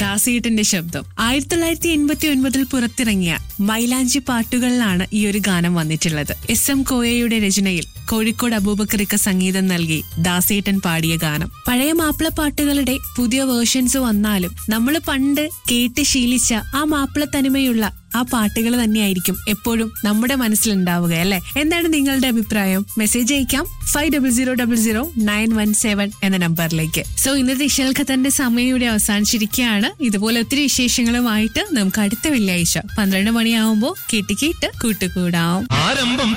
ദാസേട്ടന്റെ ശബ്ദം ആയിരത്തി തൊള്ളായിരത്തി എൺപത്തി ഒൻപതിൽ പുറത്തിറങ്ങിയ മൈലാഞ്ചി പാട്ടുകളിലാണ് ഈ ഒരു ഗാനം വന്നിട്ടുള്ളത് എസ് എം കോയയുടെ രചനയിൽ കോഴിക്കോട് അബൂബക്കറിക്ക് സംഗീതം നൽകി ദാസേട്ടൻ പാടിയ ഗാനം പഴയ മാപ്പിള പാട്ടുകളുടെ പുതിയ വേർഷൻസ് വന്നാലും നമ്മൾ പണ്ട് കേട്ട് ശീലിച്ച ആ മാപ്പിള തനിമയുള്ള ആ പാട്ടുകൾ തന്നെയായിരിക്കും എപ്പോഴും നമ്മുടെ മനസ്സിലുണ്ടാവുക അല്ലെ എന്താണ് നിങ്ങളുടെ അഭിപ്രായം മെസ്സേജ് അയക്കാം five double zero double zero nine one seven എന്ന നമ്പറിലേക്ക് സോ ഇന്നത്തെ ഇഷൽ ഖത്തന്റെ സമയം ഇവിടെ അവസാനിച്ചിരിക്കുകയാണ് ഇതുപോലെ ഒത്തിരി വിശേഷങ്ങളുമായിട്ട് നമുക്ക് അടുത്ത വെള്ളിയാഴ്ച പന്ത്രണ്ട് മണിയാവുമ്പോൾ കേട്ട് കേട്ട് കൂട്ടുകൂടാം ആരംഭം